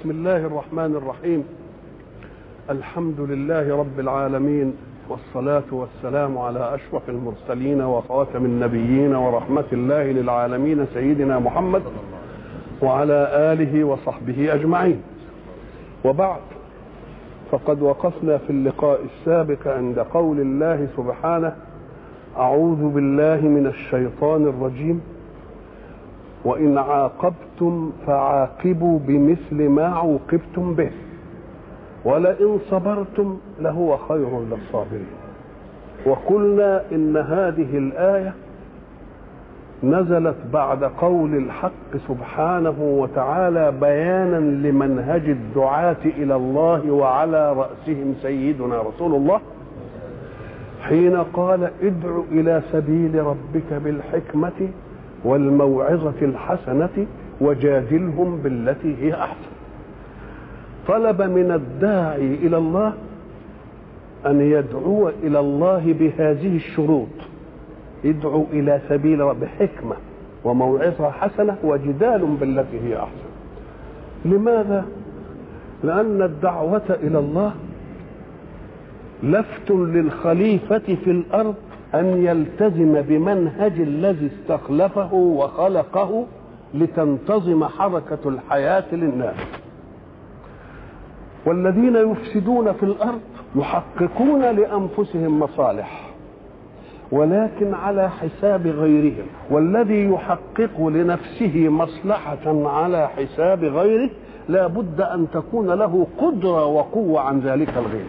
بسم الله الرحمن الرحيم الحمد لله رب العالمين والصلاة والسلام على أشرف المرسلين وخاتم النبيين ورحمة الله للعالمين سيدنا محمد وعلى آله وصحبه أجمعين وبعد فقد وقفنا في اللقاء السابق عند قول الله سبحانه أعوذ بالله من الشيطان الرجيم وإن عاقبتم فعاقبوا بمثل ما عوقبتم به ولئن صبرتم لهو خير للصابرين وقلنا إن هذه الآية نزلت بعد قول الحق سبحانه وتعالى بيانا لمنهج الدعاة إلى الله وعلى رأسهم سيدنا رسول الله حين قال ادع إلى سبيل ربك بالحكمة والموعظة الحسنة وجادلهم بالتي هي أحسن طلب من الداعي إلى الله أن يدعو إلى الله بهذه الشروط ادعو إلى سبيل بحكمة وموعظة حسنة وجدال بالتي هي أحسن لماذا؟ لأن الدعوة إلى الله لفت للخليفة في الأرض أن يلتزم بمنهج الذي استخلفه وخلقه لتنتظم حركة الحياة للناس والذين يفسدون في الأرض يحققون لأنفسهم مصالح ولكن على حساب غيرهم والذي يحقق لنفسه مصلحة على حساب غيره لا بد أن تكون له قدرة وقوة عن ذلك الغير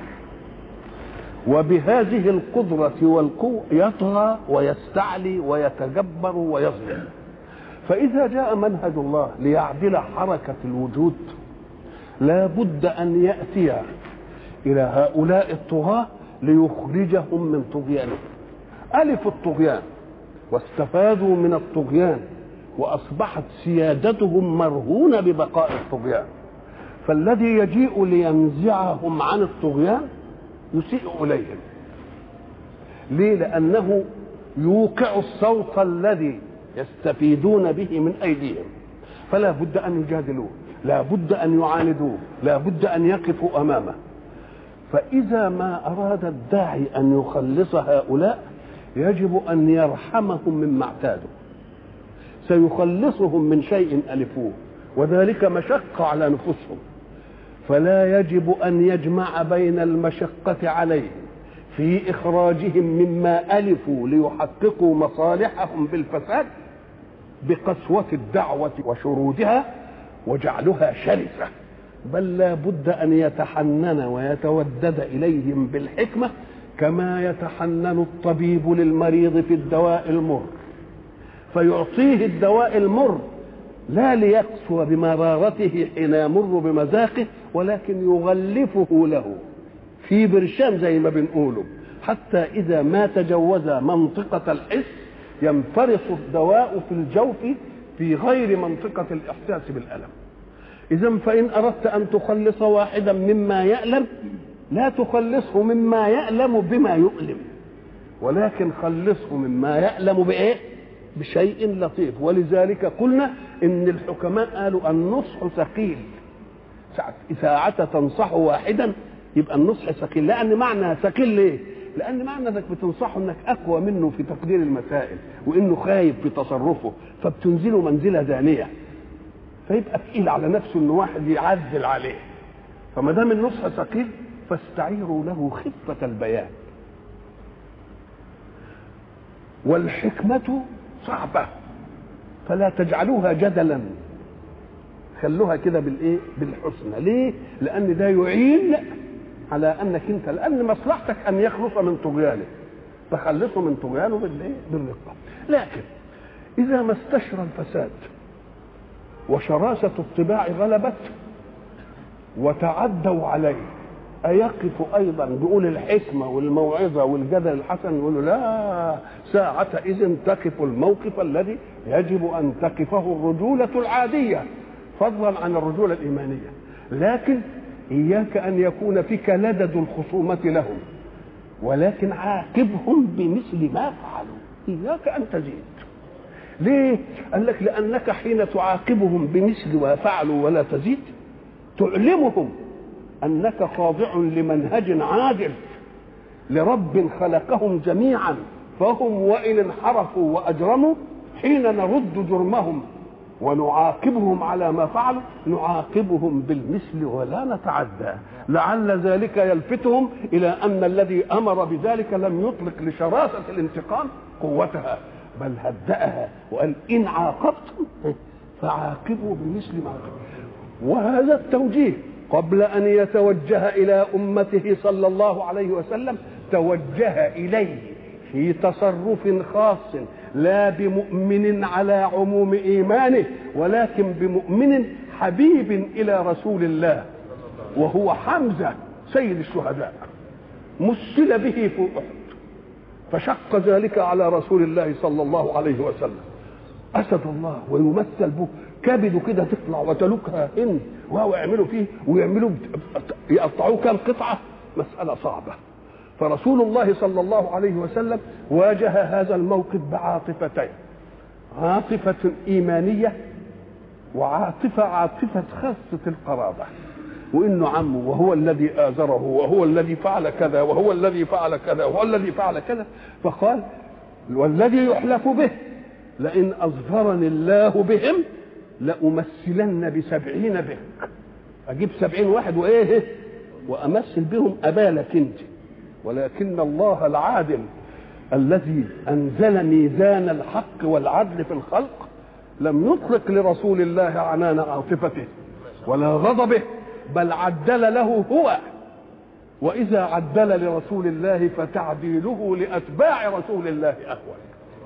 وبهذه القدرة والقوة يطغى ويستعلي ويتجبر ويظلم فإذا جاء منهج الله ليعدل حركة الوجود لا بد أن يأتي إلى هؤلاء الطغاة ليخرجهم من طغيانهم ألف الطغيان واستفادوا من الطغيان وأصبحت سيادتهم مرهونة ببقاء الطغيان فالذي يجيء لينزعهم عن الطغيان يسيء إليهم ليه لأنه يوقع الصوت الذي يستفيدون به من أيديهم فلا بد أن يجادلوه لا بد أن يعاندوه لا بد أن يقفوا أمامه فإذا ما أراد الداعي أن يخلص هؤلاء يجب أن يرحمهم مما اعتادوا سيخلصهم من شيء ألفوه وذلك مشقة على نفوسهم فلا يجب أن يجمع بين المشقة عليهم في إخراجهم مما ألفوا ليحققوا مصالحهم بالفساد بقسوة الدعوة وشرودها وجعلها شرسة بل لا بد أن يتحنن ويتودد إليهم بالحكمة كما يتحنن الطبيب للمريض في الدواء المر فيعطيه الدواء المر لا ليقسو بمرارته حين يمر بمذاقه ولكن يغلفه له في برشام زي ما بنقوله حتى إذا ما تجوز منطقة الحس ينفرص الدواء في الجوف في غير منطقة الإحساس بالألم إذا فإن أردت أن تخلص واحدا مما يألم لا تخلصه مما يألم بما يؤلم ولكن خلصه مما يألم بإيه؟ بشيء لطيف ولذلك قلنا إن الحكماء قالوا النصح ثقيل ساعة تنصح واحدا يبقى النصح ثقيل لأن معنى ثقيل ليه؟ لأن معنى انك بتنصحه انك أقوى منه في تقدير المسائل وإنه خايف في تصرفه فبتنزله منزلة دانية فيبقى تقيل على نفسه إن واحد يعزل عليه فما دام النصح ثقيل فاستعيروا له خفة البيان والحكمة صعبة فلا تجعلوها جدلا خلوها كده بالايه بالحسنى ليه لان ده يعين على انك انت لان مصلحتك ان يخلص من طغيانه فخلصه من طغيانه بالايه بالرقه لكن اذا ما استشرى الفساد وشراسه الطباع غلبت وتعدوا عليه أيقف أيضا بيقول الحكمة والموعظة والجدل الحسن يقول لا ساعة إذن تقف الموقف الذي يجب أن تقفه الرجولة العادية فضلا عن الرجولة الإيمانية لكن إياك أن يكون فيك لدد الخصومة لهم ولكن عاقبهم بمثل ما فعلوا إياك أن تزيد ليه؟ قال لك لأنك حين تعاقبهم بمثل ما فعلوا ولا تزيد تعلمهم انك خاضع لمنهج عادل لرب خلقهم جميعا فهم وان انحرفوا واجرموا حين نرد جرمهم ونعاقبهم على ما فعلوا نعاقبهم بالمثل ولا نتعدى لعل ذلك يلفتهم الى ان الذي امر بذلك لم يطلق لشراسه الانتقام قوتها بل هدأها وقال ان عاقبتم فعاقبوا بمثل ما عاقبتم وهذا التوجيه قبل ان يتوجه الى امته صلى الله عليه وسلم توجه اليه في تصرف خاص لا بمؤمن على عموم ايمانه ولكن بمؤمن حبيب الى رسول الله وهو حمزه سيد الشهداء مثل به في احد فشق ذلك على رسول الله صلى الله عليه وسلم اسد الله ويمثل به كبده كده تطلع وتلوكها هند وهو يعملوا فيه ويعملوا يقطعوه كام قطعه مساله صعبه فرسول الله صلى الله عليه وسلم واجه هذا الموقف بعاطفتين عاطفة إيمانية وعاطفة عاطفة خاصة القرابة وإنه عمه وهو الذي آزره وهو الذي فعل كذا وهو الذي فعل كذا وهو الذي فعل كذا فقال والذي يحلف به لئن أظفرني الله بهم لأمثلن بسبعين بك أجيب سبعين واحد وإيه وأمثل بهم أبالك أنت ولكن الله العادل الذي انزل ميزان الحق والعدل في الخلق لم يطلق لرسول الله عنان عاطفته ولا غضبه بل عدل له هو واذا عدل لرسول الله فتعديله لاتباع رسول الله اهون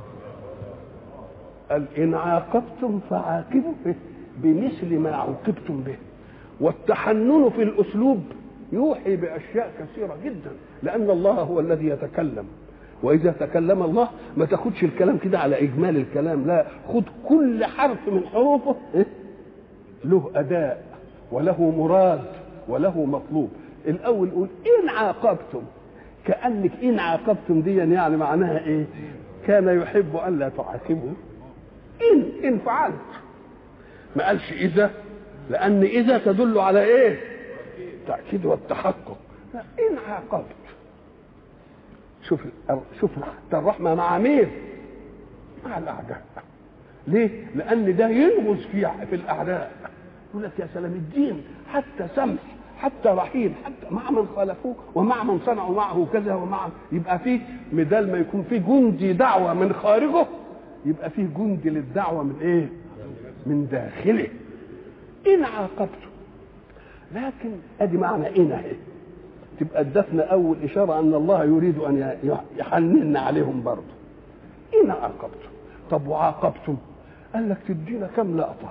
قال ان عاقبتم فعاقبوا بمثل ما عوقبتم به والتحنن في الاسلوب يوحي باشياء كثيره جدا لان الله هو الذي يتكلم واذا تكلم الله ما تاخدش الكلام كده على اجمال الكلام لا خد كل حرف من حروفه له اداء وله مراد وله مطلوب الاول يقول ان عاقبتم كانك ان عاقبتم دي يعني معناها ايه كان يحب ان لا تعاقبوا ان ان فعلت ما قالش اذا لان اذا تدل على ايه التأكيد والتحقق إن عاقبت شوف شوف حتى الرحمة مع مين؟ مع الأعداء ليه؟ لأن ده ينغز في في الأعداء يقول لك يا سلام الدين حتى سمح حتى رحيم حتى مع من خالفوه ومع من صنعوا معه كذا ومع يبقى فيه بدل ما يكون فيه جندي دعوة من خارجه يبقى فيه جندي للدعوة من ايه؟ من داخله إن عاقبتم لكن ادي معنى ان اهي تبقى ادتنا اول اشاره ان الله يريد ان يحنن عليهم برضه ان عاقبتم طب وعاقبتم قال لك تدينا كم لقطه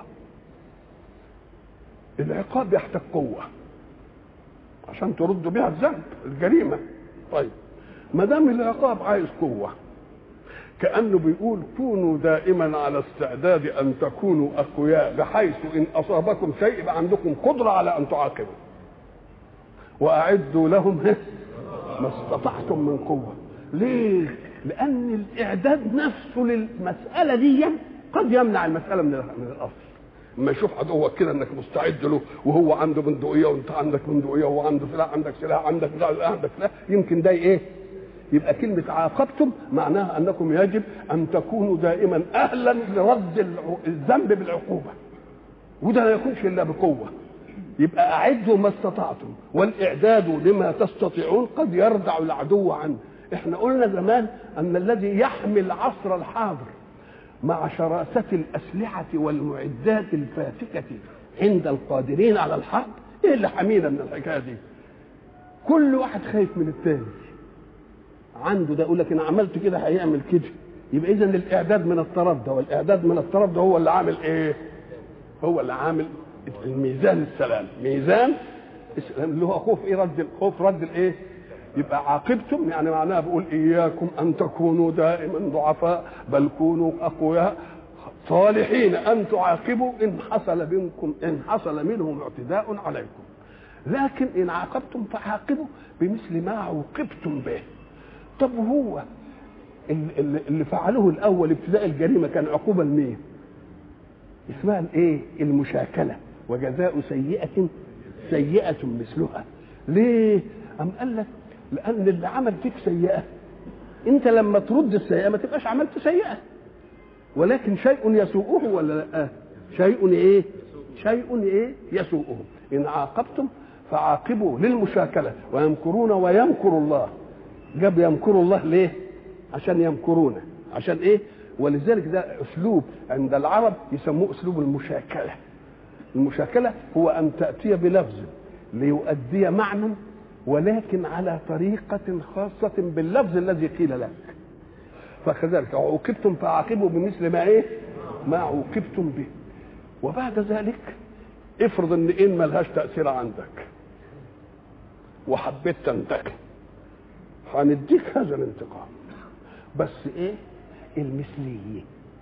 العقاب يحتاج قوه عشان تردوا بها الذنب الجريمه طيب ما دام العقاب عايز قوه كانه بيقول كونوا دائما على استعداد ان تكونوا اقوياء بحيث ان اصابكم شيء يبقى عندكم قدره على ان تعاقبوا واعدوا لهم ما استطعتم من قوه ليه لان الاعداد نفسه للمساله دي قد يمنع المساله من من الاصل اما يشوف عدوك كده انك مستعد له وهو عنده بندقيه وانت عندك بندقيه وهو عنده سلاح عندك سلاح عندك سلاح عندك سلاح يمكن ده ايه يبقى كلمة عاقبتم معناها أنكم يجب أن تكونوا دائما أهلا لرد الذنب بالعقوبة وده لا يكونش إلا بقوة يبقى أعدوا ما استطعتم والإعداد لما تستطيعون قد يردع العدو عنه احنا قلنا زمان أن الذي يحمي العصر الحاضر مع شراسة الأسلحة والمعدات الفاتكة عند القادرين على الحرب ايه اللي حمينا من الحكاية دي كل واحد خايف من الثاني عنده ده يقول لك انا عملت كده هيعمل كده يبقى اذا الاعداد من الطرف ده والاعداد من الطرف ده هو اللي عامل ايه هو اللي عامل الميزان السلام ميزان السلام اللي هو خوف ايه رد خوف رد الايه يبقى عاقبتم يعني معناها بقول اياكم ان تكونوا دائما ضعفاء بل كونوا اقوياء صالحين ان تعاقبوا ان حصل منكم ان حصل منهم اعتداء عليكم لكن ان عاقبتم فعاقبوا بمثل ما عوقبتم به طب هو اللي فعلوه الاول ابتداء الجريمه كان عقوبه لمين؟ اسمها الايه؟ المشاكله وجزاء سيئه سيئة مثلها ليه؟ أم قال لك لأن اللي عمل فيك سيئة أنت لما ترد السيئة ما تبقاش عملت سيئة ولكن شيء يسوءه ولا لا؟ شيء إيه؟ شيء إيه؟ يسوءه إن عاقبتم فعاقبوا للمشاكلة ويمكرون ويمكر الله جاب يمكر الله ليه؟ عشان يمكرونه عشان ايه؟ ولذلك ده اسلوب عند العرب يسموه اسلوب المشاكله المشاكله هو ان تاتي بلفظ ليؤدي معنى ولكن على طريقة خاصة باللفظ الذي قيل لك فكذلك عوقبتم فعاقبوا بمثل ما ايه ما عوقبتم به وبعد ذلك افرض ان ان ملهاش تأثير عندك وحبيت تنتقم هنديك هذا الانتقام بس ايه المثليه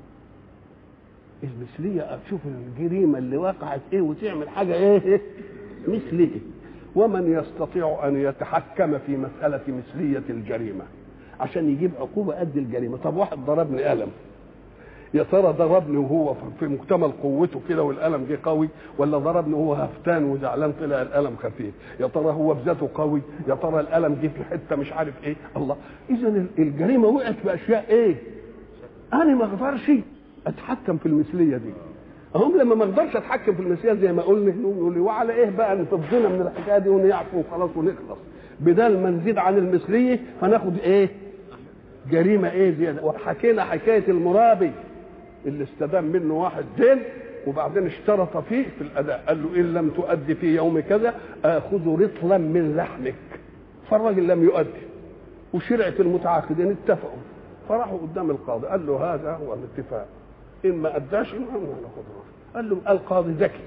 المثليه اشوف الجريمه اللي وقعت ايه وتعمل حاجه ايه مثليه ومن يستطيع ان يتحكم في مساله مثليه الجريمه عشان يجيب عقوبه قد الجريمه طب واحد ضربني قلم يا ترى ضربني وهو في مكتمل قوته كده والقلم جه قوي ولا ضربني وهو هفتان وزعلان طلع القلم خفيف يا ترى هو بذاته قوي يا ترى القلم جه في حته مش عارف ايه الله اذا الجريمه وقعت في اشياء ايه انا ما اقدرش اتحكم في المثليه دي هم لما ما اقدرش اتحكم في المثليه زي ما قلنا نقول لي وعلى ايه بقى نفضنا من الحكايه دي ونعفو وخلاص ونخلص بدل ما نزيد عن المثليه فناخد ايه جريمه ايه زياده وحكينا حكايه المرابي اللي استدام منه واحد دين وبعدين اشترط فيه في الاداء قال له ان لم تؤدي في يوم كذا اخذ رطلا من لحمك فالراجل لم يؤدي وشرعه المتعاقدين اتفقوا فراحوا قدام القاضي قال له هذا هو الاتفاق ان ما اداش ما ناخذ قال له القاضي ذكي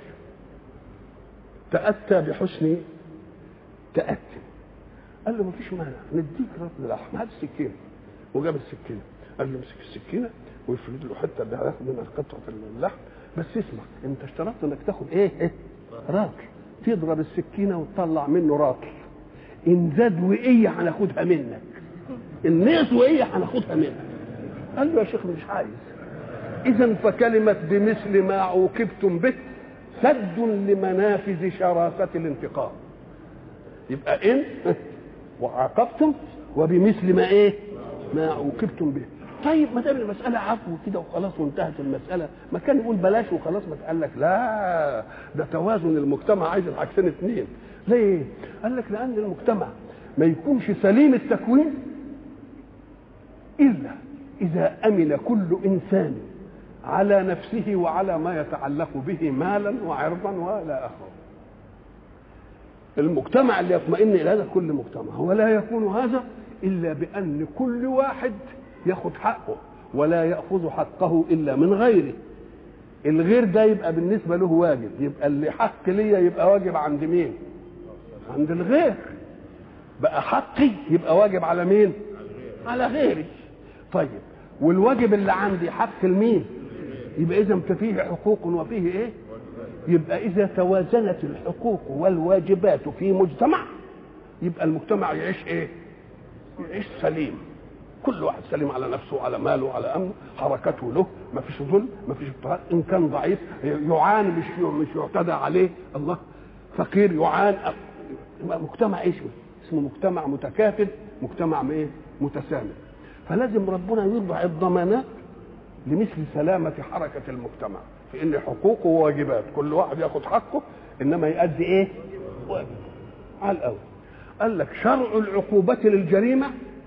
تاتى بحسن تاتي قال له ما فيش مانع نديك رطل لحم هات السكينه وجاب السكينه قال له امسك السكينه ويفرد له حته اللي هياخد منها قطعه اللحم بس اسمع انت اشترطت انك تاخد ايه؟ ايه؟ راكل تضرب السكينه وتطلع منه راكل ان زاد وقيه هناخدها منك ان نقص وقيه هناخدها منك قال له يا شيخ مش عايز اذا فكلمه بمثل ما عوقبتم به سد لمنافذ شراسه الانتقام يبقى ان وعاقبتم وبمثل ما ايه؟ ما عوقبتم به طيب ما دام المسألة عفو كده وخلاص وانتهت المسألة ما كان يقول بلاش وخلاص ما قال لك لا ده توازن المجتمع عايز العكسين اثنين ليه؟ قال لك لأن المجتمع ما يكونش سليم التكوين إلا إذا أمن كل إنسان على نفسه وعلى ما يتعلق به مالا وعرضا ولا آخر المجتمع اللي يطمئن إلى هذا كل مجتمع ولا يكون هذا إلا بأن كل واحد ياخد حقه ولا ياخذ حقه الا من غيره الغير ده يبقى بالنسبه له واجب يبقى اللي حق ليا يبقى واجب عند مين عند الغير بقى حقي يبقى واجب على مين على غيري طيب والواجب اللي عندي حق لمين يبقى اذا فيه حقوق وفيه ايه يبقى اذا توازنت الحقوق والواجبات في مجتمع يبقى المجتمع يعيش ايه يعيش سليم كل واحد سليم على نفسه وعلى ماله وعلى امنه حركته له ما فيش ظلم ما فيش اضطهاد ان كان ضعيف يعاني مش مش يعتدى عليه الله فقير يعاني مجتمع ايش اسمه مجتمع متكافل مجتمع ايه متسامح فلازم ربنا يوضع الضمانات لمثل سلامة حركة المجتمع في ان حقوقه وواجبات كل واحد ياخد حقه انما يؤدي ايه واجب على الاول قال لك شرع العقوبة للجريمة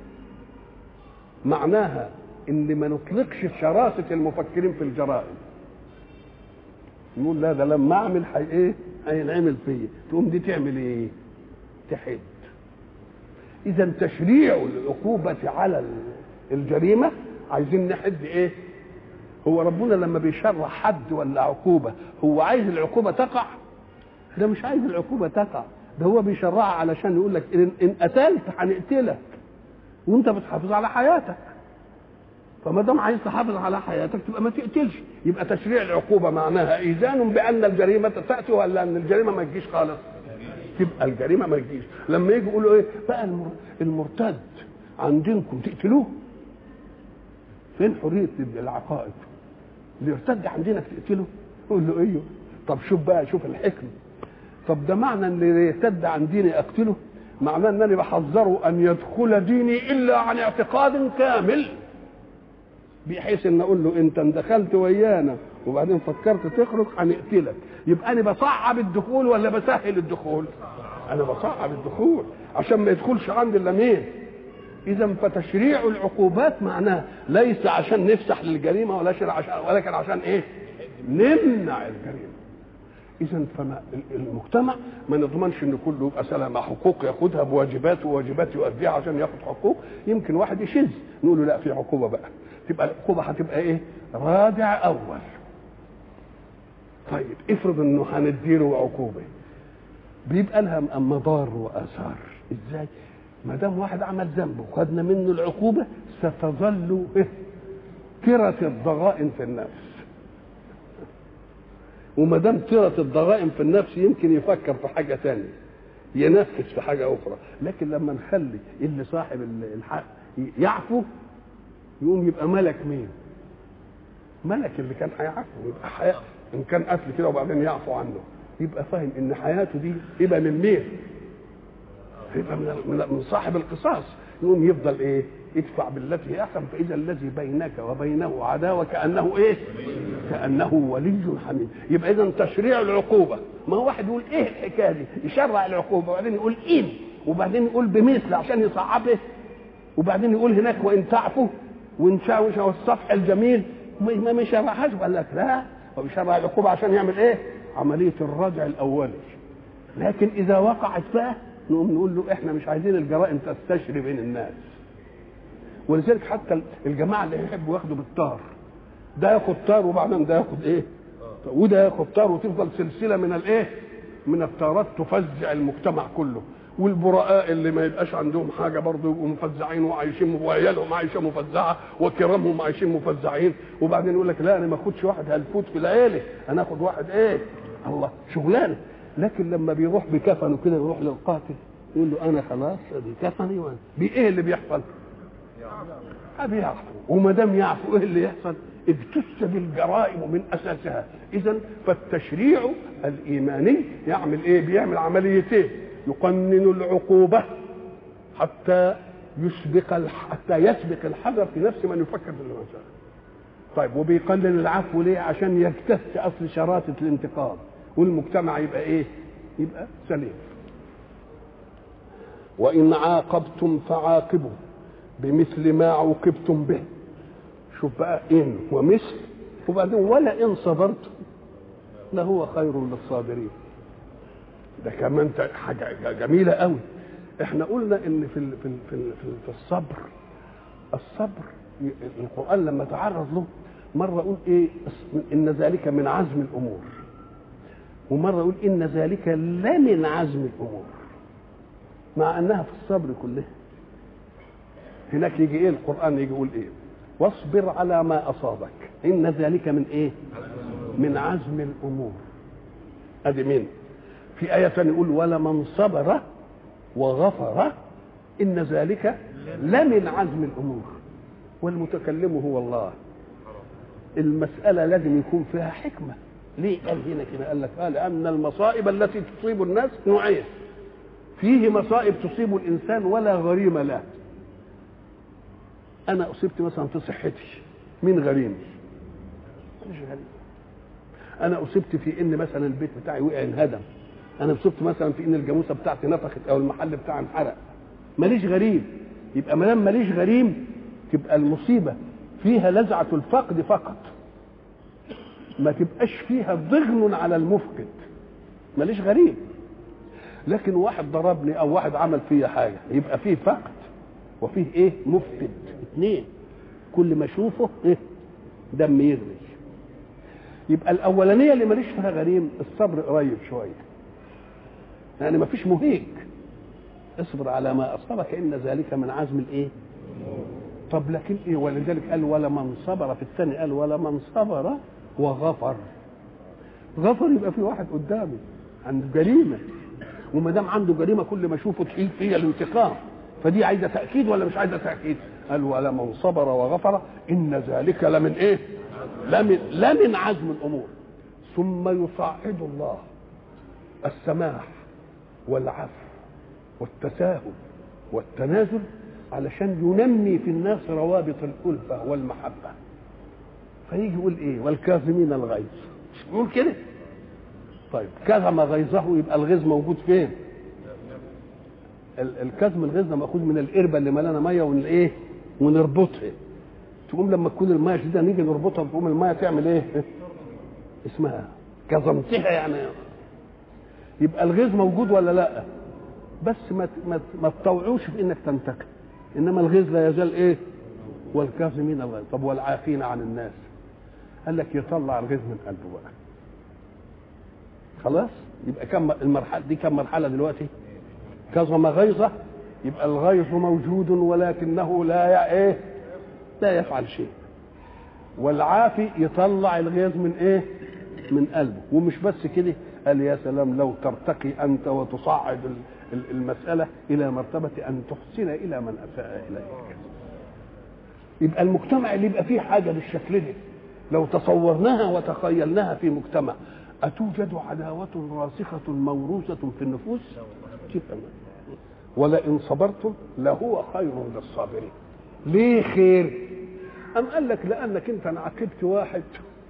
معناها ان ما نطلقش شراسه المفكرين في الجرائم نقول لا ده لما اعمل حي ايه هينعمل فيا تقوم دي تعمل ايه تحد اذا تشريع العقوبه على الجريمه عايزين نحد ايه هو ربنا لما بيشرع حد ولا عقوبه هو عايز العقوبه تقع ده مش عايز العقوبه تقع ده هو بيشرعها علشان يقول لك ان, إن قتلت هنقتلك وانت بتحافظ على حياتك فما دام عايز تحافظ على حياتك تبقى ما تقتلش يبقى تشريع العقوبه معناها ايذان بان الجريمه تاتي ولا ان الجريمه ما تجيش خالص تبقى الجريمه ما تجيش لما يجي يقولوا ايه بقى المرتد عن دينكم تقتلوه فين حريه العقائد اللي يرتد عن دينك تقتله يقول له ايوه طب شوف بقى شوف الحكمه طب ده معنى ان اللي يرتد عن ديني اقتله معناه انني بحذره ان يدخل ديني الا عن اعتقاد كامل بحيث ان اقول له انت دخلت ويانا وبعدين فكرت تخرج هنقتلك يبقى انا بصعب الدخول ولا بسهل الدخول انا بصعب الدخول عشان ما يدخلش عندي الا مين اذا فتشريع العقوبات معناه ليس عشان نفسح للجريمه ولا عشان ولكن عشان ايه نمنع الجريمه اذا فما المجتمع ما نضمنش ان كله يبقى سلامه حقوق ياخدها بواجبات وواجبات يؤديها عشان ياخد حقوق يمكن واحد يشذ نقول له لا في عقوبه بقى تبقى العقوبه هتبقى ايه رادع اول طيب افرض انه هنديله عقوبه بيبقى لها مضار واثار ازاي ما دام واحد عمل ذنب وخدنا منه العقوبه ستظل كرة الضغائن في النفس وما دام طيرة الضغائن في النفس يمكن يفكر في حاجة تانية ينفذ في حاجة أخرى لكن لما نخلي اللي صاحب الحق يعفو يقوم يبقى ملك مين؟ ملك اللي كان هيعفو يبقى حياة إن كان قتل كده وبعدين يعفو عنه يبقى فاهم إن حياته دي يبقى من مين؟ يبقى من, من صاحب القصاص يقوم يفضل ايه؟ ادفع بالتي هي احسن فاذا الذي بينك وبينه عداوه كانه ايه؟ كانه ولي حميد يبقى اذا تشريع العقوبه ما هو واحد يقول ايه الحكايه دي؟ يشرع العقوبه وبعدين يقول ان وبعدين يقول بمثل عشان يصعبه وبعدين يقول هناك وان تعفوا وان شاوش الصفح الجميل ما ما يشرعهاش قال لك لا هو بيشرع العقوبه عشان يعمل ايه؟ عمليه الردع الاولي لكن اذا وقعت بقى نقوم نقول له احنا مش عايزين الجرائم تستشري بين الناس ولذلك حتى الجماعه اللي يحبوا ياخدوا بالطار ده ياخد طار وبعدين ده ياخد ايه وده ياخد طار وتفضل سلسله من الايه من الطارات تفزع المجتمع كله والبراء اللي ما يبقاش عندهم حاجه برضه يبقوا مفزعين وعايشين وعيالهم عايشه مفزعه وكرامهم عايشين مفزعين وبعدين يقول لك لا انا ما اخدش واحد هلفوت في العيله انا اخد واحد ايه الله شغلانه لكن لما بيروح بكفنه كده يروح للقاتل يقول له انا خلاص ادي كفني وانا بايه اللي بيحصل؟ بيعفو وما دام يعفو ايه اللي يحصل؟ اجتث الجرائم من اساسها اذا فالتشريع الايماني يعمل ايه؟ بيعمل عمليتين يقنن العقوبه حتى يسبق حتى يسبق الحذر في نفس من يفكر في المسألة طيب وبيقلل العفو ليه؟ عشان يجتث اصل شراسه الانتقام والمجتمع يبقى ايه يبقى سليم وان عاقبتم فعاقبوا بمثل ما عوقبتم به شوف بقى ان ومثل وبعدين ولا ان صبرتم لهو خير للصابرين ده كمان حاجه جميله قوي احنا قلنا ان في ال في ال في, ال في الصبر الصبر القران لما تعرض له مره يقول ايه ان ذلك من عزم الامور ومرة يقول إن ذلك لمن عزم الأمور مع أنها في الصبر كلها هناك يجي إيه القرآن يجي يقول إيه واصبر على ما أصابك إن ذلك من إيه من عزم الأمور أدي مين في آية ثانية يقول ولمن صبر وغفر إن ذلك لمن عزم الأمور والمتكلم هو الله المسألة لازم يكون فيها حكمة ليه قال هنا كده قال لك قال لأن المصائب التي تصيب الناس نوعين فيه مصائب تصيب الإنسان ولا غريم له أنا أصبت مثلا في صحتي مين غريم مش غريم أنا أصبت في إن مثلا البيت بتاعي وقع انهدم أنا أصبت مثلا في إن الجاموسة بتاعتي نفخت أو المحل بتاعي انحرق ماليش غريم يبقى ما دام ماليش غريم تبقى المصيبة فيها لزعة الفقد فقط ما تبقاش فيها ضغن على المفقد ماليش غريب لكن واحد ضربني او واحد عمل فيا حاجه يبقى فيه فقد وفيه ايه مفقد اثنين كل ما اشوفه ايه دم يغلي يبقى الاولانيه اللي ماليش فيها غريم الصبر قريب شويه يعني ما فيش مهيج اصبر على ما اصابك ان ذلك من عزم الايه طب لكن ايه ولذلك قال ولا من صبر في الثاني قال ولا من صبر وغفر غفر يبقى في واحد قدامي عنده جريمه وما دام عنده جريمه كل ما اشوفه تحيل فيا الانتقام فدي عايزه تاكيد ولا مش عايزه تاكيد؟ قال ولا من صبر وغفر ان ذلك لمن ايه؟ لمن لمن عزم الامور ثم يصعد الله السماح والعفو والتساهل والتنازل علشان ينمي في الناس روابط الألفة والمحبة فيجي يقول ايه والكاظمين الغيظ مش بيقول كده طيب كظم غيظه يبقى الغيظ موجود فين الكظم الغيظ ده ماخوذ من القربه اللي ملانه ميه ون ايه ونربطها تقوم لما تكون الميه شديده نيجي نربطها تقوم الميه تعمل ايه اسمها كظمتها يعني يبقى الغيظ موجود ولا لا بس ما ما ما تطوعوش في انك تنتقم انما الغيظ لا يزال ايه والكاظمين الغيظ طب والعافين عن الناس قال لك يطلع الغيظ من قلبه بقى خلاص يبقى كم المرحله دي كم مرحله دلوقتي كظم غيظه يبقى الغيظ موجود ولكنه لا ايه لا يفعل شيء والعافي يطلع الغيظ من ايه من قلبه ومش بس كده قال يا سلام لو ترتقي انت وتصعد المساله الى مرتبه ان تحسن الى من اساء اليك يبقى المجتمع اللي يبقى فيه حاجه بالشكل ده لو تصورناها وتخيلناها في مجتمع أتوجد عداوة راسخة موروثة في النفوس؟ تبقى ولئن صبرتم لهو خير للصابرين. ليه خير؟ أم قال لك لأنك أنت عاقبت واحد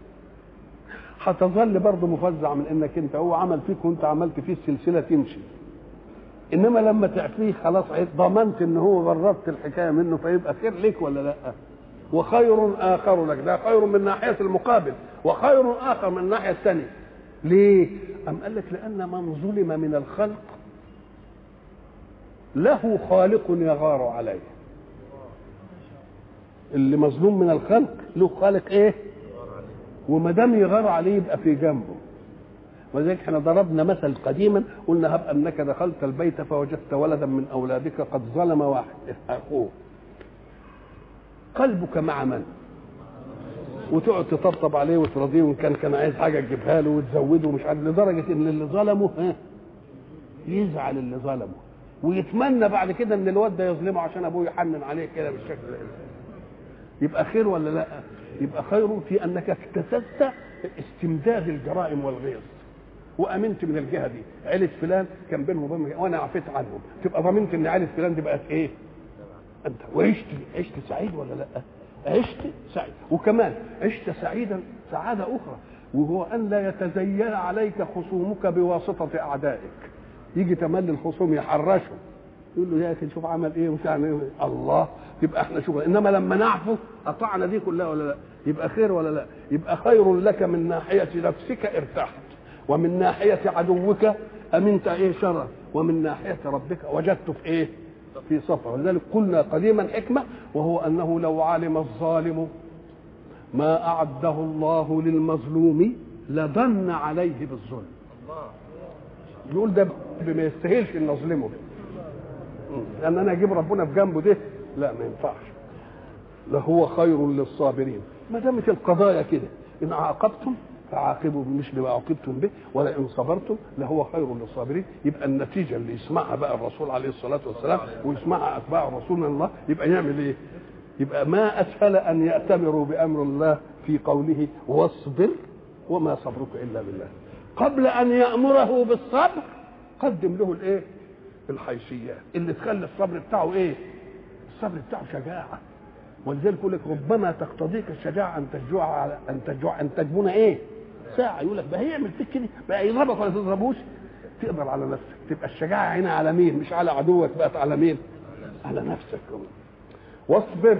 هتظل برضه مفزع من انك انت هو عمل فيك وانت عملت فيه السلسله تمشي انما لما تعفيه خلاص ضمنت ان هو غربت الحكايه منه فيبقى خير لك ولا لا وخير اخر لك ده خير من ناحيه المقابل وخير اخر من الناحيه الثانيه ليه ام قال لك لان من ظلم من الخلق له خالق يغار عليه اللي مظلوم من الخلق له خالق ايه وما دام يغار عليه يبقى في جنبه ولذلك احنا ضربنا مثل قديما قلنا هب انك دخلت البيت فوجدت ولدا من اولادك قد ظلم واحد اخوه قلبك مع من وتقعد تطبطب عليه وترضيه وان كان كان عايز حاجه تجيبها له وتزوده ومش عارف لدرجه ان اللي ظلمه ها يزعل اللي ظلمه ويتمنى بعد كده ان الواد ده يظلمه عشان ابوه يحنن عليه كده بالشكل ده يبقى خير ولا لا يبقى خير في انك اكتسبت استمداد الجرائم والغيظ وامنت من الجهه دي عيله فلان كان بينهم وبين وانا عفيت عنهم تبقى ضمنت ان عيله فلان دي بقت ايه انت وعشت عشت سعيد ولا لا عشت سعيد وكمان عشت سعيدا سعاده اخرى وهو ان لا يتزين عليك خصومك بواسطه اعدائك يجي تملي الخصوم يحرشوا يقول له يا اخي شوف عمل ايه ومش عمل ايه الله يبقى احنا شوف انما لما نعفو قطعنا دي كلها ولا لا يبقى خير ولا لا يبقى خير لك من ناحيه نفسك ارتحت ومن ناحيه عدوك امنت ايه شرا ومن ناحيه ربك وجدت في ايه في صفا ولذلك قلنا قديما حكمه وهو انه لو علم الظالم ما اعده الله للمظلوم لظن عليه بالظلم يقول ده ما يستاهلش ان نظلمه لان انا اجيب ربنا في جنبه ده لا ما ينفعش لهو خير للصابرين ما دامت القضايا كده ان عاقبتم فعاقبوا مش بما عاقبتم به ولئن صبرتم لهو خير للصابرين يبقى النتيجه اللي يسمعها بقى الرسول عليه الصلاه والسلام ويسمعها اتباع رسول من الله يبقى يعمل ايه؟ يبقى ما اسهل ان ياتمروا بامر الله في قوله واصبر وما صبرك الا بالله قبل ان يامره بالصبر قدم له الايه؟ الحيثيات اللي تخلي الصبر بتاعه ايه؟ الصبر بتاعه شجاعه ولذلك يقول لك ربما تقتضيك الشجاعه ان تجوع على ان تجوع ان تجبن ايه؟ ساعه يقول لك بقى هيعمل فيك كده بقى يضربك ولا تضربوش تقدر على نفسك تبقى الشجاعه هنا على مين؟ مش على عدوك بقت على مين؟ على نفسك واصبر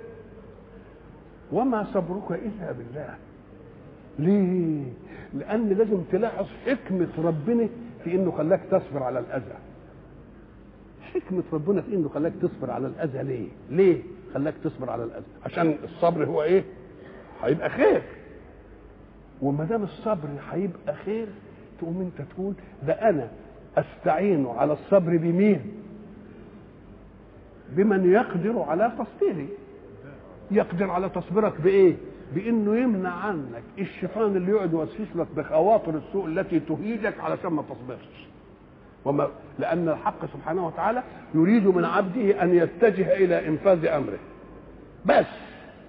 وما صبرك الا بالله ليه؟ لان لازم تلاحظ حكمه ربنا في انه خلاك تصبر على الاذى حكمة ربنا في انه خلاك تصبر على الاذى ليه؟ ليه؟ خلاك تصبر على الاذى عشان الصبر هو ايه؟ هيبقى خير وما دام الصبر هيبقى خير تقوم انت تقول ده انا استعين على الصبر بمين؟ بمن يقدر على تصبيري يقدر على تصبيرك بايه؟ بانه يمنع عنك الشيطان اللي يقعد يوسوس لك بخواطر السوء التي تهيجك علشان ما تصبرش وما لأن الحق سبحانه وتعالى يريد من عبده أن يتجه إلى إنفاذ أمره بس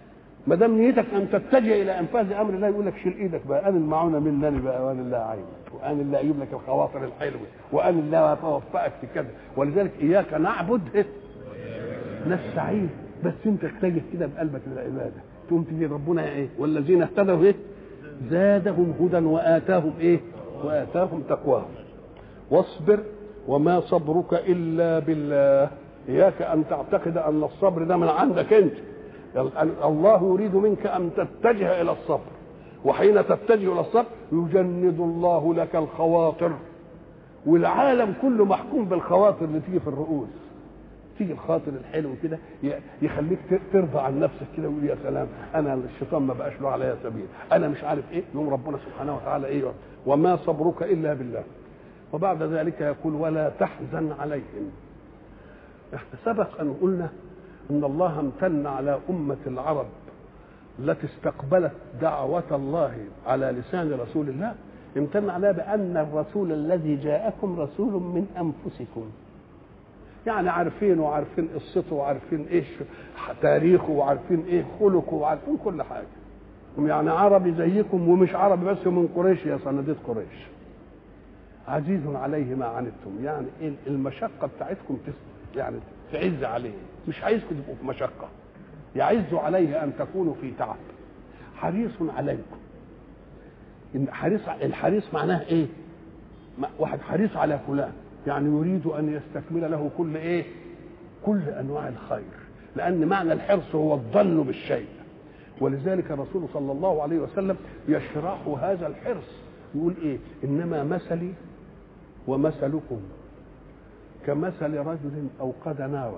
ما دام نيتك ان تتجه الى انفاذ امر الله يقول لك شيل ايدك بقى انا المعونه مني بقى وانا اللي اعينك وانا اللي اجيب لك الخواطر الحلوه وانا اللي اوفقك في كذا ولذلك اياك نعبد نستعين بس انت اتجه كده بقلبك للعباده تقوم تجي ربنا ايه والذين اهتدوا ايه زادهم هدى واتاهم ايه واتاهم تقواهم واصبر وما صبرك الا بالله اياك ان تعتقد ان الصبر ده من عندك انت الله يريد منك ان تتجه الى الصبر وحين تتجه الى الصبر يجند الله لك الخواطر والعالم كله محكوم بالخواطر اللي تيجي في الرؤوس تيجي الخاطر الحلو كده يخليك ترضى عن نفسك كده ويقول يا سلام انا الشيطان ما بقاش له عليا سبيل انا مش عارف ايه يوم ربنا سبحانه وتعالى ايه وما صبرك الا بالله وبعد ذلك يقول ولا تحزن عليهم احنا سبق ان قلنا ان الله امتن على امه العرب التي استقبلت دعوه الله على لسان رسول الله امتن عليها بان الرسول الذي جاءكم رسول من انفسكم يعني عارفين وعارفين قصته وعارفين ايش تاريخه وعارفين ايه خلقه وعارفين كل حاجه هم يعني عربي زيكم ومش عربي بس من قريش يا صناديد قريش عزيز عليه ما عنتم يعني ايه المشقه بتاعتكم يعني تعز عليه مش عايزكم تبقوا في مشقه يعز عليه ان تكونوا في تعب حريص عليكم حريص الحريص معناه ايه واحد حريص على فلان يعني يريد ان يستكمل له كل ايه كل انواع الخير لان معنى الحرص هو الظن بالشيء ولذلك الرسول صلى الله عليه وسلم يشرح هذا الحرص يقول ايه انما مثلي ومثلكم كمثل رجل اوقد نارا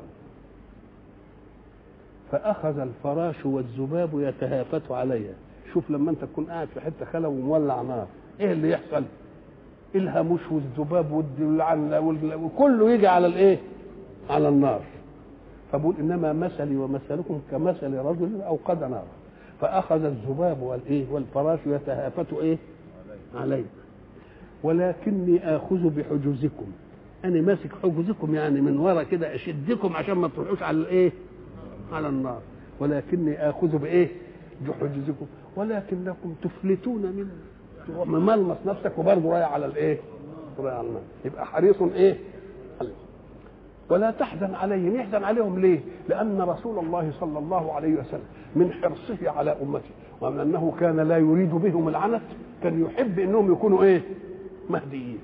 فاخذ الفراش والذباب يتهافت عليها شوف لما انت تكون قاعد في حته خلا ومولع نار ايه اللي يحصل الهموش والذباب وكله يجي على الايه على النار فبقول انما مثلي ومثلكم كمثل رجل اوقد نارا فاخذ الذباب والايه والفراش يتهافت ايه عليه ولكني اخذ بحجوزكم انا ماسك حجوزكم يعني من ورا كده اشدكم عشان ما تروحوش على الايه على النار ولكني اخذ بايه بحجوزكم ولكنكم تفلتون منه مملمس نفسك وبرضه رايح على الايه رايح على النار يبقى حريص ايه ولا تحزن عليهم يحزن عليهم ليه لان رسول الله صلى الله عليه وسلم من حرصه على امته ومن انه كان لا يريد بهم العنت كان يحب انهم يكونوا ايه مهديين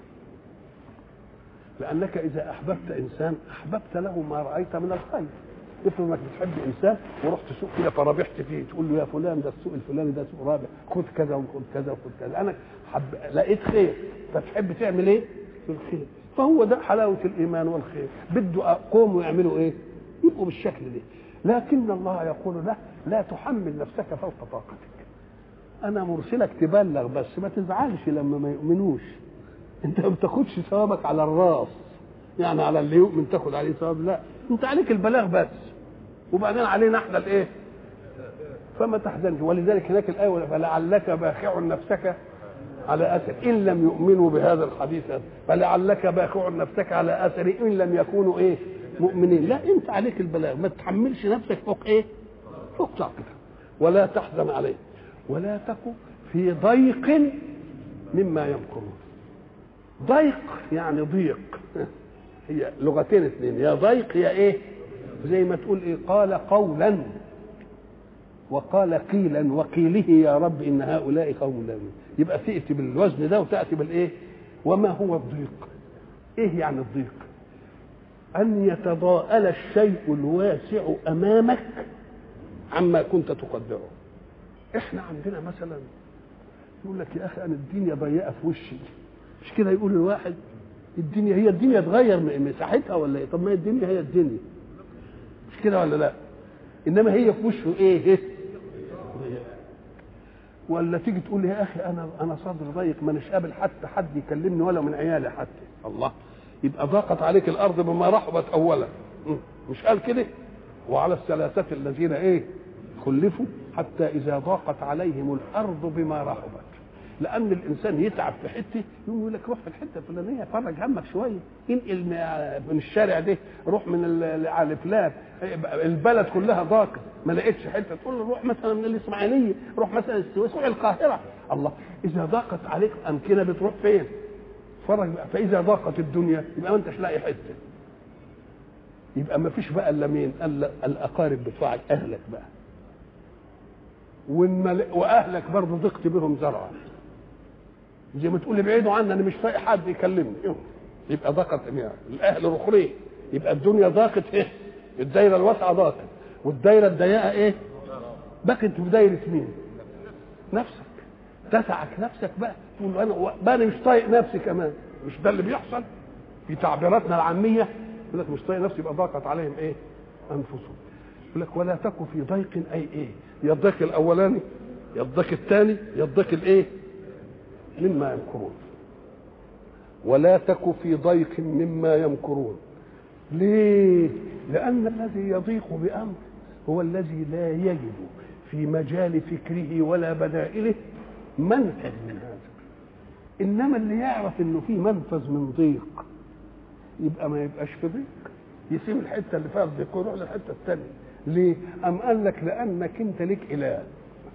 لانك اذا احببت انسان احببت له ما رايت من الخير افرض انك بتحب انسان ورحت سوق كده فربحت فيه تقول له يا فلان ده السوق الفلاني ده سوق رابح خد كذا وخد كذا وخد كذا انا حب لقيت خير فتحب تعمل ايه؟ في الخير فهو ده حلاوه الايمان والخير بده قوموا يعملوا ايه؟ يبقوا بالشكل ده لكن الله يقول له لا تحمل نفسك فوق طاقتك انا مرسلك تبلغ بس ما تزعلش لما ما يؤمنوش انت ما بتاخدش ثوابك على الراس يعني على اللي يؤمن تاخد عليه ثواب لا انت عليك البلاغ بس وبعدين علينا احنا الايه فما تحزنش ولذلك هناك الايه فلعلك باخع نفسك على اثر ان لم يؤمنوا بهذا الحديث فلعلك باخع نفسك على اثر ان لم يكونوا ايه مؤمنين لا انت عليك البلاغ ما تحملش نفسك فوق ايه فوق طاقتك ولا تحزن عليه ولا تك في ضيق مما يمكرون ضيق يعني ضيق هي لغتين اثنين يا ضيق يا ايه زي ما تقول ايه قال قولا وقال قيلا وقيله يا رب ان هؤلاء قوم لا يبقى تاتي بالوزن ده وتاتي بالايه وما هو الضيق ايه يعني الضيق ان يتضاءل الشيء الواسع امامك عما كنت تقدره احنا عندنا مثلا يقول لك يا اخي انا الدنيا ضيقه في وشي مش كده يقول الواحد الدنيا هي الدنيا تغير مساحتها ولا ايه طب ما هي الدنيا هي الدنيا مش كده ولا لا انما هي في وشه ايه ولا تيجي تقول لي يا اخي انا انا صدري ضيق مانيش قابل حتى حد يكلمني ولا من عيالي حتى الله يبقى ضاقت عليك الارض بما رحبت اولا مش قال كده وعلى الثلاثه الذين ايه خلفوا حتى اذا ضاقت عليهم الارض بما رحبت لان الانسان يتعب في حته يقوم يقول لك روح في الحته الفلانيه فرج همك شويه انقل من الشارع ده روح من على فلان البلد كلها ضاقت ما لقيتش حته تقول له روح مثلا من الاسماعيليه روح مثلا السويس روح القاهره الله اذا ضاقت عليك امكنه بتروح فين؟ فرج بقى فاذا ضاقت الدنيا يبقى ما انتش لاقي حته يبقى ما فيش بقى الا مين؟ الا الاقارب بتوعك اهلك بقى والمل... واهلك برضه ضقت بهم زرعا زي ما تقول ابعدوا عني انا مش طايق حد يكلمني يبقى ضاقت يعني الاهل رخرين يبقى الدنيا ضاقت ايه؟ الدايره الواسعه ضاقت والدايره الضيقه ايه؟ بقت في دايره مين؟ نفسك تسعك نفسك بقى تقول انا بقى انا مش طايق نفسي كمان مش ده اللي بيحصل في تعبيراتنا العاميه يقول لك مش طايق نفسي يبقى ضاقت عليهم ايه؟ انفسهم يقول لك ولا تك في ضيق اي ايه؟ يا الضيق الاولاني يا الضيق الثاني يا الضيق الايه؟ مما يمكرون ولا تك في ضيق مما يمكرون ليه؟ لأن الذي يضيق بأمر هو الذي لا يجد في مجال فكره ولا بدائله منفذ من هذا إنما اللي يعرف إنه في منفذ من ضيق يبقى ما يبقاش في ضيق يسيب الحتة اللي فيها الضيق ويروح للحتة الثانية ليه؟ أم قال لك لأنك أنت لك إله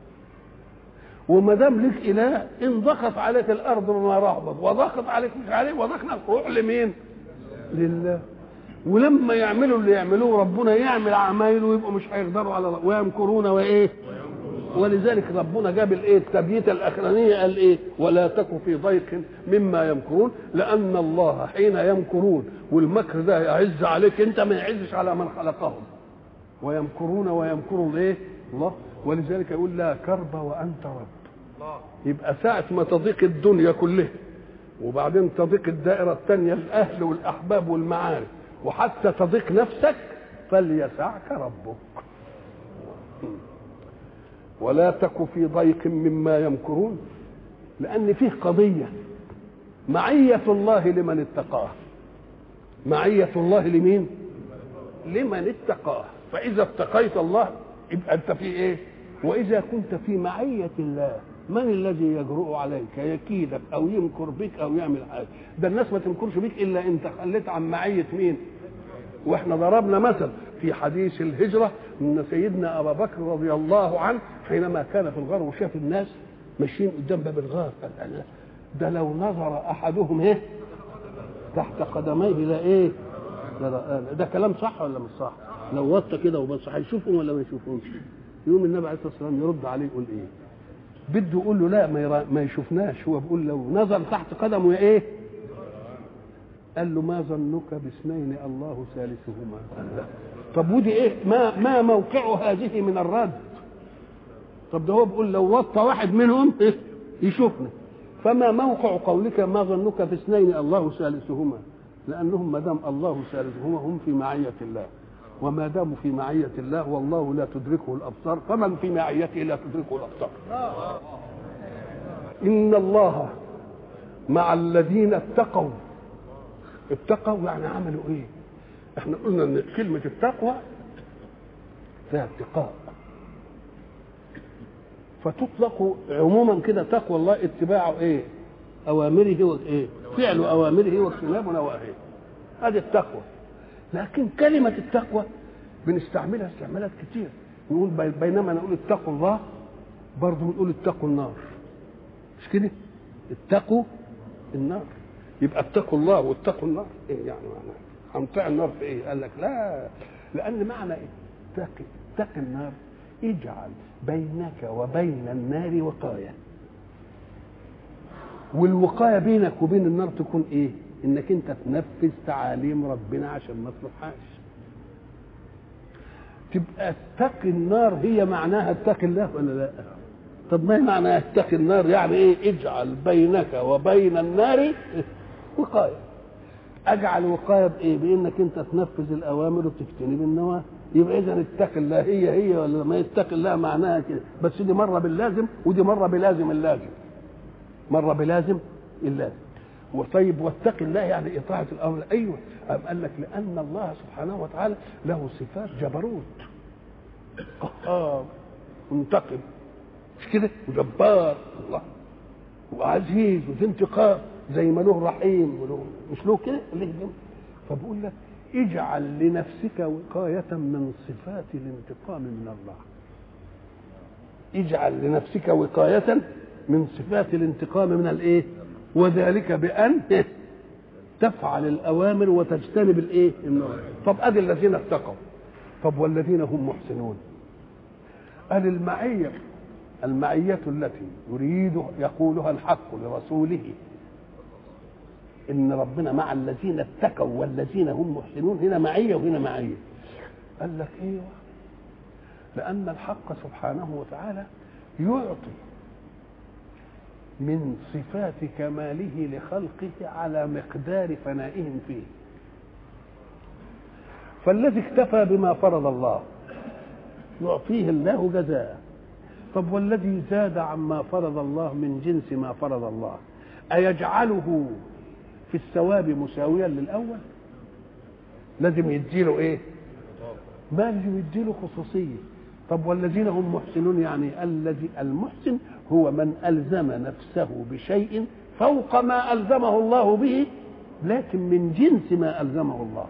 وما دام لك اله ان ضاقت عليك الارض بما رحبت وضاقت عليك مش عليه وضاقنا روح لمين؟ لله ولما يعملوا اللي يعملوه ربنا يعمل عمايله ويبقوا مش هيقدروا على ويمكرون وايه؟ ولذلك ربنا جاب الايه التبييت الاخرانيه قال ايه؟ ولا تك في ضيق مما يمكرون لان الله حين يمكرون والمكر ده يعز عليك انت ما يعزش على من خلقهم ويمكرون ويمكر الايه؟ الله ولذلك يقول لا كرب وانت رب يبقى ساعة ما تضيق الدنيا كلها وبعدين تضيق الدائرة الثانية الأهل والأحباب والمعارف وحتى تضيق نفسك فليسعك ربك ولا تك في ضيق مما يمكرون لأن فيه قضية معية الله لمن اتقاه معية الله لمين؟ لمن اتقاه فإذا اتقيت الله يبقى أنت في إيه؟ وإذا كنت في معية الله من الذي يجرؤ عليك يكيدك او يمكر بك او يعمل حاجه ده الناس ما تمكرش بك الا انت خليت عن معيه مين واحنا ضربنا مثل في حديث الهجره ان سيدنا ابا بكر رضي الله عنه حينما كان في الغار وشاف الناس ماشيين قدام باب الغار قال ده لو نظر احدهم ايه تحت قدميه لا ايه ده كلام صح ولا مش صح لو وطى كده وبص هيشوفهم ولا ما يشوفهمش يقوم النبي عليه الصلاه والسلام يرد عليه يقول ايه بده يقول له لا ما, ما يشوفناش هو بيقول لو نظر تحت قدمه ايه قال له ما ظنك باثنين الله ثالثهما طب ودي ايه ما ما موقع هذه من الرد طب ده هو بيقول لو وطى واحد منهم إيه؟ يشوفنا فما موقع قولك ما ظنك باثنين الله ثالثهما لانهم ما دام الله ثالثهما هم في معيه الله وما داموا في معية الله والله لا تدركه الأبصار فمن في معيته لا تدركه الأبصار إن الله مع الذين اتقوا اتقوا يعني عملوا ايه احنا قلنا ان كلمة التقوى فيها اتقاء فتطلق عموما كده تقوى الله اتباع ايه اوامره وايه فعل اوامره واجتناب نواهيه هذه التقوى لكن كلمة التقوى بنستعملها استعمالات كتير نقول بينما نقول اتقوا الله برضه بنقول اتقوا النار مش كده؟ اتقوا النار يبقى اتقوا الله واتقوا النار ايه يعني معناها؟ هنطيع النار في ايه؟ قال لك لا لان معنى اتقي اتقي النار اجعل بينك وبين النار وقايه والوقايه بينك وبين النار تكون ايه؟ انك انت تنفذ تعاليم ربنا عشان ما تروحهاش تبقى اتقي النار هي معناها اتقي الله ولا لا طب ما هي معناها اتقي النار يعني ايه اجعل بينك وبين النار وقايه اجعل وقايه بايه بانك انت تنفذ الاوامر وتجتنب النواهي يبقى اذا اتقي الله هي هي ولا ما يتقي الله معناها كده بس دي مره باللازم ودي مره بلازم اللازم مره بلازم اللازم وطيب واتق الله يعني اطاعه الامر ايوه أم قال لك لان الله سبحانه وتعالى له صفات جبروت قهار منتقم مش كده وجبار الله وعزيز وفي انتقام زي ما له رحيم وله مش له كده ليه ده؟ فبقول لك اجعل لنفسك وقاية من صفات الانتقام من الله اجعل لنفسك وقاية من صفات الانتقام من الايه وذلك بأن تفعل الأوامر وتجتنب الايه النواهي طب ادي الذين اتقوا طب والذين هم محسنون قال المعية المعية التي يريد يقولها الحق لرسوله ان ربنا مع الذين اتقوا والذين هم محسنون هنا معيه وهنا معيه قال لك ايوه لان الحق سبحانه وتعالى يعطي من صفات كماله لخلقه على مقدار فنائهم فيه فالذي اكتفى بما فرض الله يعطيه الله جزاء طب والذي زاد عما فرض الله من جنس ما فرض الله أيجعله في الثواب مساويا للأول لازم يديله إيه ما لازم يديله خصوصية طب والذين هم محسنون يعني الذي المحسن هو من ألزم نفسه بشيء فوق ما ألزمه الله به لكن من جنس ما ألزمه الله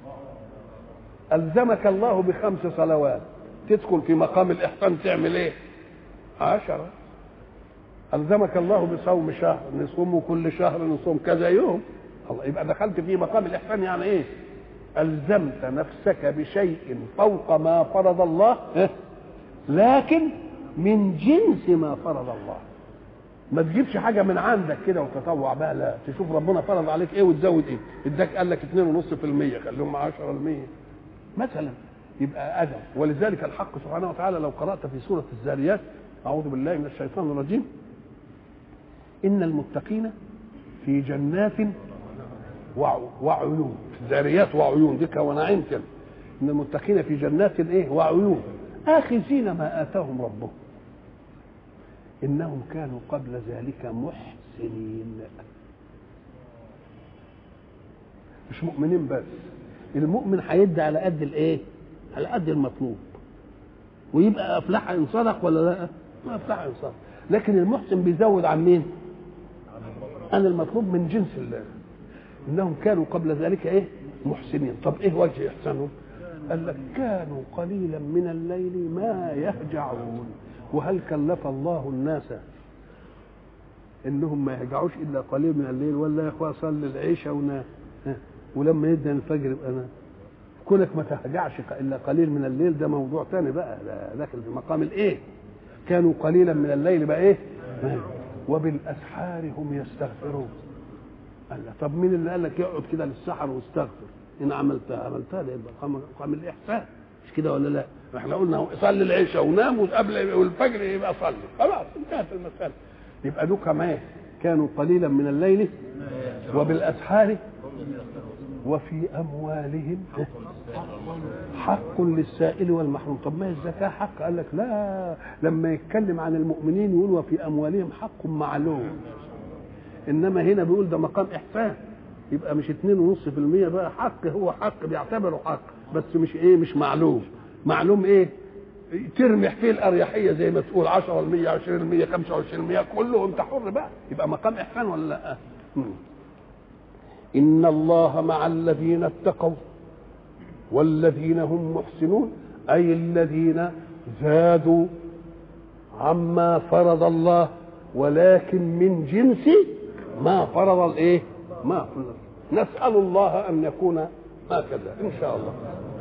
ألزمك الله بخمس صلوات تدخل في مقام الإحسان تعمل إيه عشرة ألزمك الله بصوم شهر نصومه كل شهر نصوم كذا يوم الله يبقى دخلت في مقام الإحسان يعني إيه ألزمت نفسك بشيء فوق ما فرض الله لكن من جنس ما فرض الله ما تجيبش حاجه من عندك كده وتطوع بقى لا تشوف ربنا فرض عليك ايه وتزود ايه اداك قال لك 2.5% خليهم 10% مثلا يبقى ادم ولذلك الحق سبحانه وتعالى لو قرات في سوره الزاريات اعوذ بالله من الشيطان الرجيم ان المتقين في جنات وعيون زاريات وعيون دي ونعيم كده ان المتقين في جنات ايه وعيون آخذين ما آتاهم ربهم إنهم كانوا قبل ذلك محسنين مش مؤمنين بس المؤمن هيدي على قد الايه على قد المطلوب ويبقى افلح ان صدق ولا لا ما افلح ان صدق لكن المحسن بيزود عن مين عن المطلوب من جنس الله انهم كانوا قبل ذلك ايه محسنين طب ايه وجه احسانهم قال لك كانوا قليلا من الليل ما يهجعون وهل كلف الله الناس انهم ما يهجعوش الا قليل من الليل ولا يا اخويا صلي العشاء ونام ولما يدن الفجر يبقى نام كونك ما تهجعش الا قليل من الليل ده موضوع ثاني بقى ده داخل في مقام الايه كانوا قليلا من الليل بقى ايه وبالاسحار هم يستغفرون قال طب مين اللي قال لك يقعد كده للسحر واستغفر ان عملتها عملتها ده يبقى مقام الاحسان مش كده ولا لا احنا قلنا صلي العشاء ونام وقبل والفجر يبقى صلي خلاص انتهت المساله يبقى دول كمان كانوا قليلا من الليل وبالاسحار وفي اموالهم حق للسائل والمحروم طب ما الزكاه حق قال لك لا لما يتكلم عن المؤمنين يقول وفي اموالهم حق معلوم انما هنا بيقول ده مقام احسان يبقى مش 2.5% بقى حق هو حق بيعتبره حق بس مش ايه مش معلوم معلوم ايه ترمح فيه الاريحيه زي ما تقول 10% 20% 25% كله انت حر بقى يبقى مقام احسان ولا لا ان الله مع الذين اتقوا والذين هم محسنون اي الذين زادوا عما فرض الله ولكن من جنس ما فرض الايه ما فرض نسال الله ان يكون هكذا ان شاء الله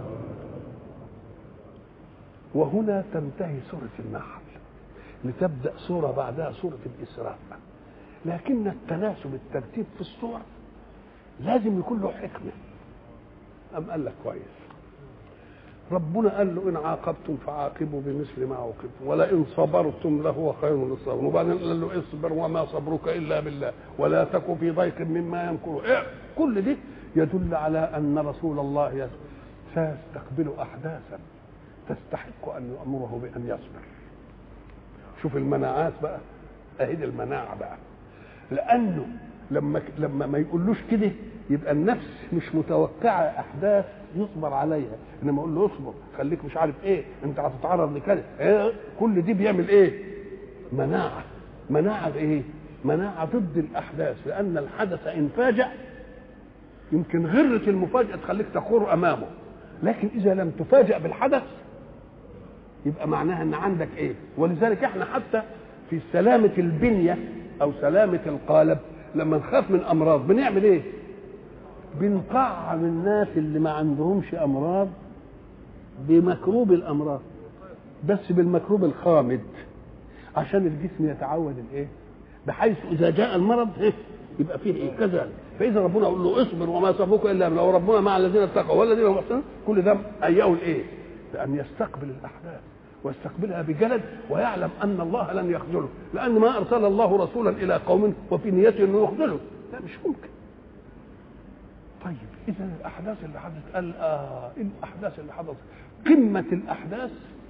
وهنا تنتهي سورة النحل لتبدأ سورة بعدها سورة الإسراء لكن التناسب الترتيب في السور لازم يكون له حكمة أم قال لك كويس ربنا قال له إن عاقبتم فعاقبوا بمثل ما عوقبتم ولئن صبرتم لهو خير للصابرين وبعدين قال له اصبر وما صبرك إلا بالله ولا تك في ضيق مما يمكر إيه؟ كل دي يدل على أن رسول الله سيستقبل أحداثا تستحق ان يامره بان يصبر شوف المناعات بقى اهي المناعه بقى لانه لما لما ما يقولوش كده يبقى النفس مش متوقعه احداث يصبر عليها انما اقول له اصبر خليك مش عارف ايه انت هتتعرض لكذا إيه؟ كل دي بيعمل ايه مناعه مناعه بايه مناعة ضد الأحداث لأن الحدث إن فاجأ يمكن غرة المفاجأة تخليك تخور أمامه لكن إذا لم تفاجأ بالحدث يبقى معناها أن عندك إيه ولذلك إحنا حتى في سلامة البنية أو سلامة القالب لما نخاف من أمراض بنعمل إيه بنطعم الناس اللي ما عندهمش أمراض بمكروب الأمراض بس بالمكروب الخامد عشان الجسم يتعود الايه بحيث اذا جاء المرض إيه؟ يبقى فيه ايه كذلك فاذا ربنا يقول له اصبر وما صبرك الا لو ربنا مع الذين اتقوا والذين هم محسنون كل ده اياه الايه لان يستقبل الاحداث ويستقبلها بجلد ويعلم ان الله لن يخذله لان ما ارسل الله رسولا الى قوم وفي نيته انه يخذله لا مش ممكن طيب اذا الاحداث اللي حدثت قال اه إيه الاحداث اللي حدثت قمه الاحداث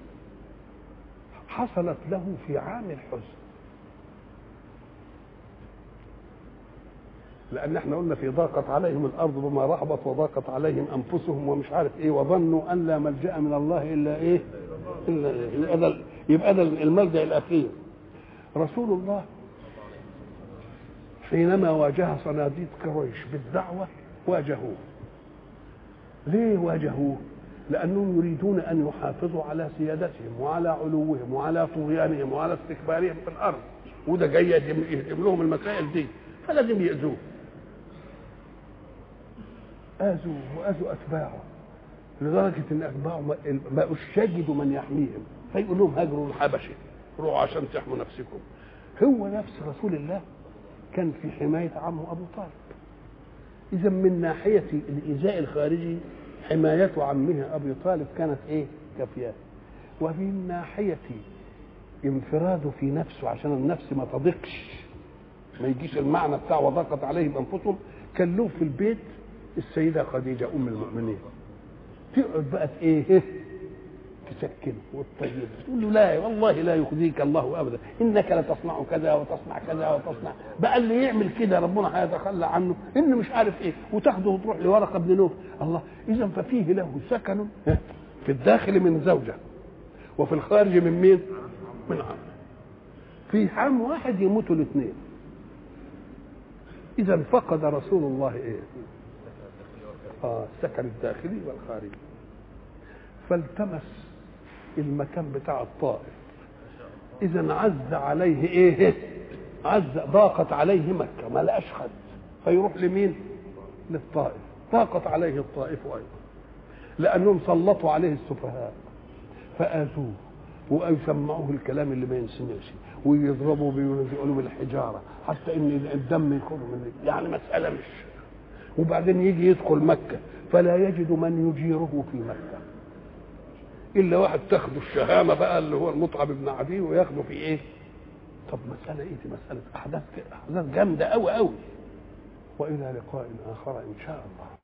حصلت له في عام الحزن لان احنا قلنا في ضاقت عليهم الارض بما رحبت وضاقت عليهم انفسهم ومش عارف ايه وظنوا ان لا ملجا من الله الا ايه الا إيه؟ ده يبقى ده الملجا الاخير رسول الله حينما واجه صناديد قريش بالدعوه واجهوه ليه واجهوه لانهم يريدون ان يحافظوا على سيادتهم وعلى علوهم وعلى طغيانهم وعلى استكبارهم في الارض وده جاي يهدم لهم المسائل دي فلازم يأذوه آذوه وآذوا أتباعه لدرجة إن أتباعه ما يجدوا من يحميهم فيقول لهم هاجروا الحبشة روحوا عشان تحموا نفسكم هو نفس رسول الله كان في حماية عمه أبو طالب إذا من ناحية الإيذاء الخارجي حماية عمه أبي طالب كانت إيه كافية ومن ناحية انفراده في نفسه عشان النفس ما تضيقش ما يجيش المعنى بتاع وضاقت عليهم انفسهم كان له في البيت السيده خديجه ام المؤمنين تقعد بقى ايه تسكنه وتطيبه تقول له لا والله لا يخزيك الله ابدا انك لتصنع كذا وتصنع كذا وتصنع بقى اللي يعمل كده ربنا هيتخلى عنه انه مش عارف ايه وتاخده وتروح لورقه بن نوف الله اذا ففيه له سكن في الداخل من زوجه وفي الخارج من مين؟ من عم في عام واحد يموتوا الاثنين اذا فقد رسول الله ايه اه السكن الداخلي والخارجي فالتمس المكان بتاع الطائف اذا عز عليه ايه عز ضاقت عليه مكه ما لقاش حد فيروح لمين للطائف ضاقت عليه الطائف ايضا لانهم سلطوا عليه السفهاء فاذوه ويسمعوه الكلام اللي ما ينسمعش ويضربوا بيقولوا بالحجاره حتى ان الدم يخرج من يعني مساله مش وبعدين يجي يدخل مكه فلا يجد من يجيره في مكه الا واحد تاخده الشهامه بقى اللي هو المطعم بن عدي وياخده في ايه؟ طب مساله ايه دي مساله احداث احداث جامده قوي قوي والى لقاء اخر ان شاء الله